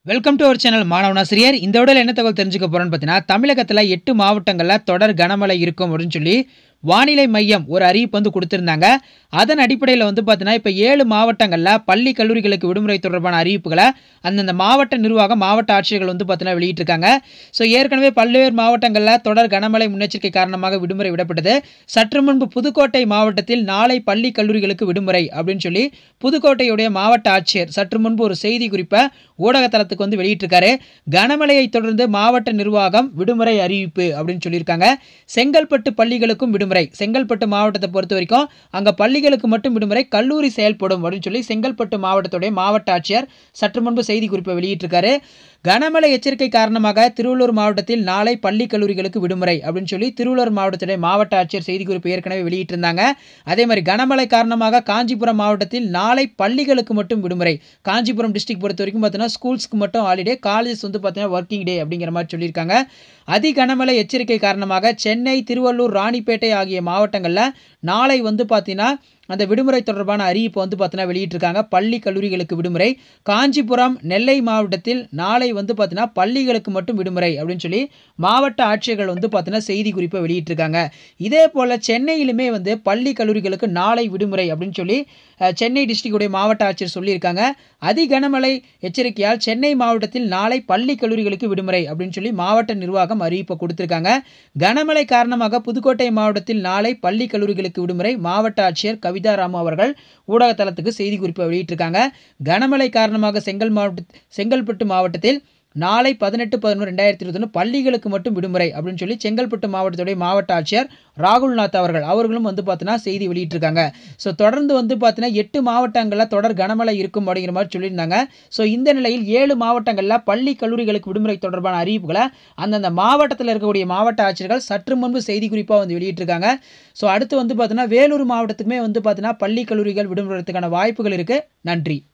welcome to our channel மாணவனாசிரியர் இந்த விடல என்ன தகவல் தெரிஞ்சுக்க போறோம்னு பார்த்தீங்கன்னா தமிழகத்தில் எட்டு மாவட்டங்களில் தொடர் கனமழை இருக்கும் அப்படின்னு சொல்லி வானிலை மையம் ஒரு அறிவிப்பு வந்து கொடுத்துருந்தாங்க அதன் அடிப்படையில் வந்து பார்த்தீங்கன்னா இப்போ ஏழு மாவட்டங்களில் பள்ளி கல்லூரிகளுக்கு விடுமுறை தொடர்பான அறிவிப்புகளை அந்தந்த மாவட்ட நிர்வாகம் மாவட்ட ஆட்சியர்கள் வந்து பார்த்தீங்கன்னா வெளியிட்டிருக்காங்க ஸோ ஏற்கனவே பல்வேறு மாவட்டங்களில் தொடர் கனமழை முன்னெச்சரிக்கை காரணமாக விடுமுறை விடப்பட்டது சற்று முன்பு புதுக்கோட்டை மாவட்டத்தில் நாளை பள்ளி கல்லூரிகளுக்கு விடுமுறை அப்படின்னு சொல்லி புதுக்கோட்டையுடைய மாவட்ட ஆட்சியர் சற்று முன்பு ஒரு செய்தி குறிப்பை ஊடகத்தளத்துக்கு வந்து வெளியிட்டிருக்காரு கனமழையை தொடர்ந்து மாவட்ட நிர்வாகம் விடுமுறை அறிவிப்பு அப்படின்னு சொல்லியிருக்காங்க செங்கல்பட்டு பள்ளிகளுக்கும் விடுமுறை செங்கல்பட்டு மாவட்டத்தை பொறுத்த வரைக்கும் அங்கே பள்ளிகளுக்கு மட்டும் விடுமுறை கல்லூரி செயல்படும் அப்படின்னு சொல்லி செங்கல்பட்டு மாவட்டத்துடைய மாவட்ட ஆட்சியர் சற்று முன்பு செய்தி குறிப்பை வெளியிட்டிருக்காரு கனமழை எச்சரிக்கை காரணமாக திருவள்ளூர் மாவட்டத்தில் நாளை பள்ளி கல்லூரிகளுக்கு விடுமுறை அப்படின்னு சொல்லி திருவள்ளூர் மாவட்டத்துடைய மாவட்ட ஆட்சியர் செய்திக்குறிப்பு ஏற்கனவே வெளியிட்டிருந்தாங்க அதே மாதிரி கனமழை காரணமாக காஞ்சிபுரம் மாவட்டத்தில் நாளை பள்ளிகளுக்கு மட்டும் விடுமுறை காஞ்சிபுரம் டிஸ்ட்ரிக்ட் பொறுத்த வரைக்கும் பார்த்தீங்கன்னா ஸ்கூல்ஸ்க்கு மட்டும் ஹாலிடே காலேஜஸ் வந்து பார்த்தீங்கன்னா ஒர்க்கிங் டே அப்படிங்கிற மாதிரி சொல்லியிருக்காங்க அதி கனமழை எச்சரிக்கை காரணமாக சென்னை திருவள்ளூர் ராணிப்பேட்டை ஆகிய மாவட்டங்களில் நாளை வந்து பார்த்தீங்கன்னா அந்த விடுமுறை தொடர்பான அறிவிப்பு வந்து பார்த்தீங்கன்னா வெளியிட்டிருக்காங்க பள்ளி கல்லூரிகளுக்கு விடுமுறை காஞ்சிபுரம் நெல்லை மாவட்டத்தில் நாளை வந்து பார்த்தீங்கன்னா பள்ளிகளுக்கு மட்டும் விடுமுறை அப்படின்னு சொல்லி மாவட்ட ஆட்சியர்கள் வந்து பார்த்தீங்கன்னா செய்தி குறிப்பை வெளியிட்டிருக்காங்க இதே போல் சென்னையிலுமே வந்து பள்ளி கல்லூரிகளுக்கு நாளை விடுமுறை அப்படின்னு சொல்லி அஹ், சென்னை டிஸ்ட்ரிக்டுடைய மாவட்ட ஆட்சியர் சொல்லியிருக்காங்க அதி கனமழை எச்சரிக்கையால் சென்னை மாவட்டத்தில் நாளை பள்ளி கல்லூரிகளுக்கு விடுமுறை அப்படின்னு சொல்லி மாவட்ட நிர்வாகம் அறிவிப்பை கொடுத்திருக்காங்க கனமழை காரணமாக புதுக்கோட்டை மாவட்டத்தில் நாளை பள்ளி கல்லூரிகளுக்கு விடுமுறை மாவட்ட ஆட்சியர் கவிதா ராமு அவர்கள் ஊடகத்தளத்துக்கு செய்தி குறிப்பை வெளியிட்டிருக்காங்க கனமழை காரணமாக செங்கல் மாவட்ட செங்கல்பட்டு மாவட்டத்தில் நாளை பதினெட்டு பதினொன்று ரெண்டாயிரத்தி இருபத்தொன்று பள்ளிகளுக்கு மட்டும் விடுமுறை அப்படின்னு சொல்லி செங்கல்பட்டு மாவட்டத்துடைய மாவட்ட ஆட்சியர் ராகுல்நாத் அவர்கள் அவர்களும் வந்து பார்த்தீங்கன்னா செய்தி வெளியிட்டிருக்காங்க ஸோ தொடர்ந்து வந்து பார்த்தீங்கன்னா எட்டு மாவட்டங்களில் தொடர் கனமழை இருக்கும் அப்படிங்கிற மாதிரி சொல்லியிருந்தாங்க ஸோ இந்த நிலையில் ஏழு மாவட்டங்களில் பள்ளி கல்லூரிகளுக்கு விடுமுறை தொடர்பான அறிவிப்புகளை அந்தந்த மாவட்டத்தில் இருக்கக்கூடிய மாவட்ட ஆட்சியர்கள் சற்று முன்பு செய்தி குறிப்பாக வந்து வெளியிட்டிருக்காங்க ஸோ அடுத்து வந்து பார்த்தீங்கன்னா வேலூர் மாவட்டத்துக்குமே வந்து பார்த்தீங்கன்னா பள்ளி கல்லூரிகள் விடுமுறைக்கான வாய்ப்புகள் இருக்குது நன்றி